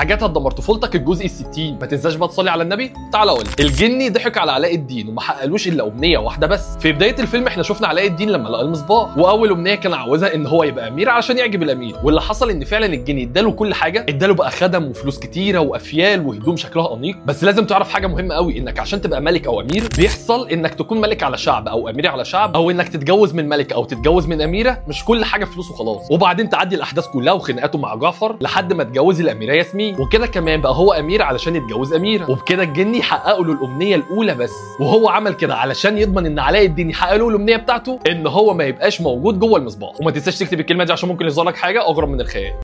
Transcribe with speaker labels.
Speaker 1: حاجات هتدمر طفولتك الجزء ال 60 ما تنساش بقى تصلي على النبي تعالى اقول لك. الجني ضحك على علاء الدين وما حققلوش الا امنيه واحده بس في بدايه الفيلم احنا شفنا علاء الدين لما لقى المصباح واول امنيه كان عاوزها ان هو يبقى امير عشان يعجب الامير واللي حصل ان فعلا الجني اداله كل حاجه اداله بقى خدم وفلوس كتيره وافيال وهدوم شكلها انيق بس لازم تعرف حاجه مهمه قوي انك عشان تبقى ملك او امير بيحصل انك تكون ملك على شعب او امير على شعب او انك تتجوز من ملك او تتجوز من اميره مش كل حاجه فلوس وخلاص وبعدين تعدي الاحداث كلها وخناقاته مع جعفر لحد ما اتجوز الاميره ياسمين وكده كمان بقى هو امير علشان يتجوز اميره وبكده الجني حققوا له الامنيه الاولى بس وهو عمل كده علشان يضمن ان علاء الدين يحقق له الامنيه بتاعته ان هو ما يبقاش موجود جوه المصباح وما تنساش تكتب الكلمه دي عشان ممكن يظهر لك حاجه اغرب من الخيال